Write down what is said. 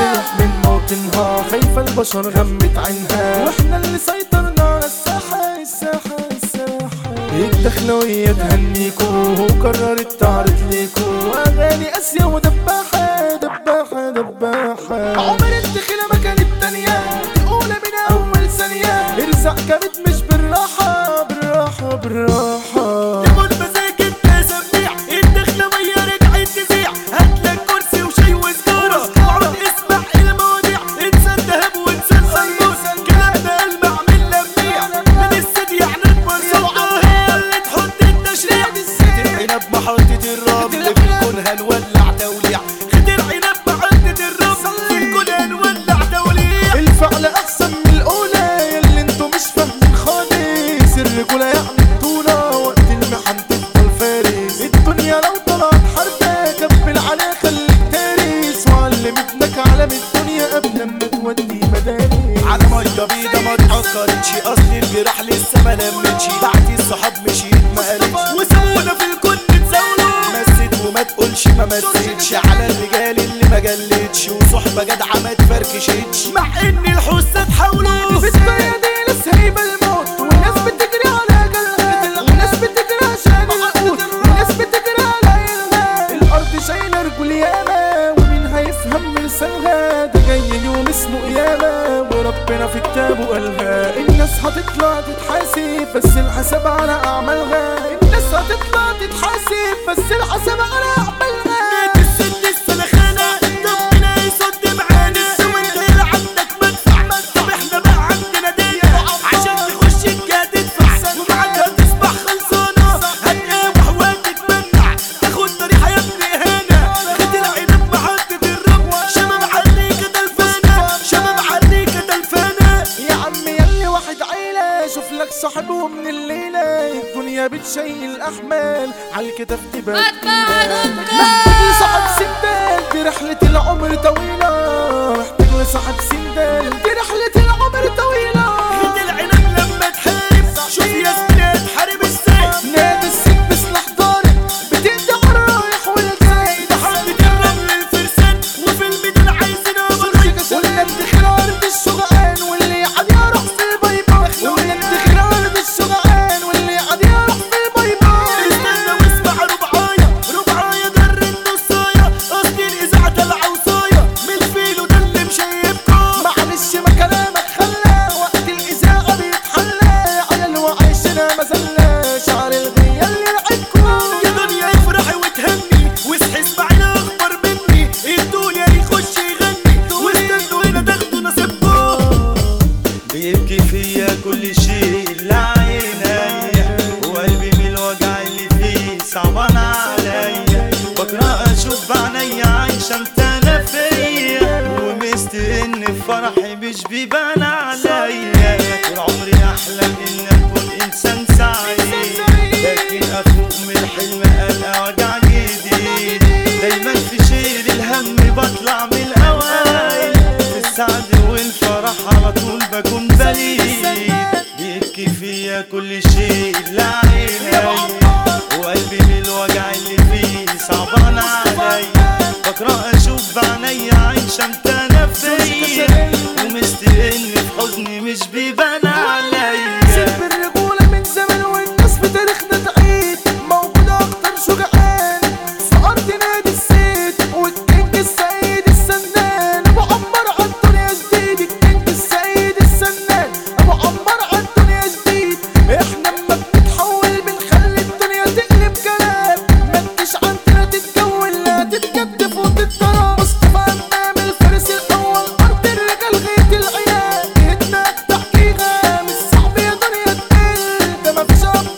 تروح من موطنها خايفة البشر غمت عينها واحنا اللي سيطرنا على الساحة الساحة الساحة الدخلوية تهنيكو وقررت تعرض ليكو أغاني قاسية ودباحة دباحة دباحة عمر الدخلة ما كانت تانية دي أولى من أول ثانية ارزق كبت مش بالراحة بالراحة بالراحة يموت مزاجك تسميع الدخلة ويا رجعت تزيع هاتلك كرسي وشاي وسجارة واقعد اسمع المواضيع انسى الذهب وانسى الفلوس كلامنا المع من لميع من السد يعني المرسومة هي اللي تحط التشريع خدر عنب محطة الرمل في الكون هنولع توليع خدر عنب محطة الرمل في الكون هنولع توليع الفعل احسن من الاولى ياللي انتوا مش فاهمين خالص الرجولة يعني بطولة وقت المحن تفضل فارس الدنيا لو طلعت حربة كبل عليها خليك تارس وعلم ابنك علم الدنيا قبل ما تودي مدارس على ميه بيضة ما اتأخرتش اصل الجراح لسه ما لمتش بعد الصحاب مشيت ما قالتش وسونا في الكل تزاولوا مسيت وما تقولش ما مسيتش على الرجال اللي ما جلتش وصحبة جدعة ما تفركشتش مع ان الحسة تحاولوا في الدنيا دي ناس هيبة الموت وناس بتجري على جلها وناس بتجري عشان القوت وناس بتجري على عينها الأرض شايلة رجول ياما ومين هيفهم مرسالها ده جاي يوم اسمه قيامة وربنا في كتابه قالها الناس هتطلع تتحاسب بس الحساب على أعمالها الناس هتطلع تتحاسب بس الحساب على أعمالها مات الست السلخانة ربنا يصد معانا وانت اللي عندك مدفع طب احنا بقى عندنا دية عشان تخش الجهة تدفع ومعاك تصبح خلصانة هتقاوح وهتتمنع تاخد طريقة يا ابني هنا خد العنب محطة الرب شباب عليك دلفانة شباب عليك دلفانة يا عم يلي واحد عيلة شوف لك صاحب ومن الليلة الدنيا بتشيل أحمال عالكتف تبقى تقيلة محتاج لصاحب سندال دي رحلة العمر طويلة محتاج لصاحب سندال دي رحلة العمر طويلة خد العنب لما تحارب شوف يا زميلي تحارب ازاي نادي السيف بسلاح ضارب بتقضي على الرايح والجاي حبة الرمل الفرسان وفي الميدان عايزين ابو ولا ادخل ارض الشجعان واللي قاعد يروح في الباي باي ولا ادخل ارض الشجعان واللي قاعد يروح في الباي باي استنى واسمع ربعاية ربعاية جر النصاية قصد الإذاعة العوصاية من الفيلو ده اللي مشيبكم معلش ما كلامك خلى وقت الإذاعة بيتحلى على الوعيشنا مزلة شعر الغية اللي رعبكم يا دنيا افرحي وتهني واصحي اسمعي اخبر مني الدنيا يخش يغني واستنوا هنا تاخدوا نصيبكم بيبكي فيا كل شيء اللي عينيا وقلبي من الوجع اللي فيه صعبان عليا بكره اشوف بعينيا عايشه متانه فيا ومست ان فرحي مش بيبان عليا طول عمري احلم ان اكون انسان سعيد لكن افوق من الحلم القى وجع جديد دايما في شيل الهم بطلع من الاوائل في السعد والفرح على طول بكون بليد بيبكي فيا كل شيء لا عيني وقلبي من الوجع اللي فيه صعبان عليا بكره اشوف بعينيا عايشه متانه فيا ومستني في حزني مش بيبان عليا سيب الرجولة من زمان والناس في تاريخنا تعيد موجودة أكتر شجعان في أرض نادي السيد والكينج السيد السنان أبو عمار عالدنيا جديد الكينج السيد السنان أبو عمار عالدنيا جديد إحنا أما بنتحول بنخلي الدنيا تقلب كلام ما تجيش عندنا تتجول لا تتكتف وتتضرب مصطفى أمام الفارس الأول أرض الرجال غيت العيال جهتنا التحقيقة مش صعب يا دنيا تقل ده مفيش أب